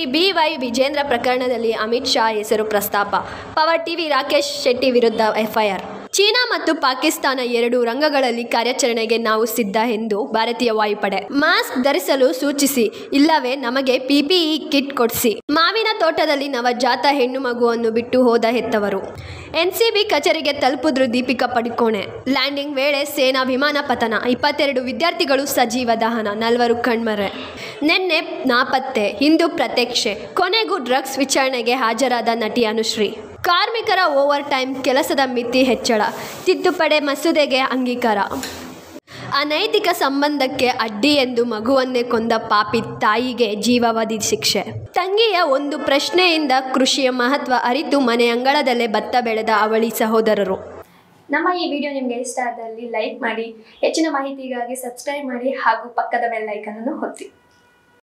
B Y Vijendra ಪ್ರಕರಣದಲ್ಲಿ ಅಮಿತ್ ಶಾ ಹೆಸರು ಪ್ರಸ್ತಾಪ ಪವರ್ ಟಿವಿ ರಾಕೇಶ್ ಶೆಟ್ಟಿ ವಿರುದ್ಧ ಎಫ್ಐಆರ್ ಚೀನಾ ಮತ್ತು ಪಾಕಿಸ್ತಾನ ಎರಡು ರಂಗಗಳಲ್ಲಿ ಕಾರ್ಯಾಚರಣೆಗೆ ನಾವು ಸಿದ್ಧ ಎಂದು ಭಾರತೀಯ ವಾಯುಪಡೆ ಮಾಸ್ಕ್ ಧರಿಸಲು ಸೂಚಿಸಿ ಇಲ್ಲವೇ ನಮಗೆ ಪಿಪಿಇ ಕಿಟ್ ಕೊಡಿಸಿ ಮಾವಿನ ತೋಟದಲ್ಲಿ ನವಜಾತ ಹೆಣ್ಣು ಮಗುವನ್ನು ಬಿಟ್ಟು ಹೋದ ಹೆತ್ತವರು ಎನ್ಸಿಬಿ ಕಚೇರಿಗೆ ತಲುಪಿದ್ರು ದೀಪಿಕಾ ಪಡುಕೋಣೆ ಲ್ಯಾಂಡಿಂಗ್ ವೇಳೆ ಸೇನಾ ವಿಮಾನ ಪತನ ಇಪ್ಪತ್ತೆರಡು ವಿದ್ಯಾರ್ಥಿಗಳು ಸಜೀವ ದಹನ ನಲ್ವರು ಕಣ್ಮರೆ ನಿನ್ನೆ ನಾಪತ್ತೆ ಇಂದು ಪ್ರತ್ಯಕ್ಷೆ ಕೊನೆಗೂ ಡ್ರಗ್ಸ್ ವಿಚಾರಣೆಗೆ ಹಾಜರಾದ ನಟಿ ಅನುಶ್ರೀ ಕಾರ್ಮಿಕರ ಓವರ್ ಟೈಮ್ ಕೆಲಸದ ಮಿತಿ ಹೆಚ್ಚಳ ತಿದ್ದುಪಡಿ ಮಸೂದೆಗೆ ಅಂಗೀಕಾರ ಅನೈತಿಕ ಸಂಬಂಧಕ್ಕೆ ಅಡ್ಡಿ ಎಂದು ಮಗುವನ್ನೇ ಕೊಂದ ಪಾಪಿ ತಾಯಿಗೆ ಜೀವಾವಧಿ ಶಿಕ್ಷೆ ತಂಗಿಯ ಒಂದು ಪ್ರಶ್ನೆಯಿಂದ ಕೃಷಿಯ ಮಹತ್ವ ಅರಿತು ಮನೆ ಅಂಗಳದಲ್ಲೇ ಭತ್ತ ಬೆಳೆದ ಅವಳಿ ಸಹೋದರರು ನಮ್ಮ ಈ ವಿಡಿಯೋ ನಿಮಗೆ ಇಷ್ಟ ಆದಲ್ಲಿ ಲೈಕ್ ಮಾಡಿ ಹೆಚ್ಚಿನ ಮಾಹಿತಿಗಾಗಿ ಸಬ್ಸ್ಕ್ರೈಬ್ ಮಾಡಿ ಹಾಗೂ ಪಕ್ಕದ ಬೆಲ್ ಐಕನ್ ಅನ್ನು ಒತ್ತಿ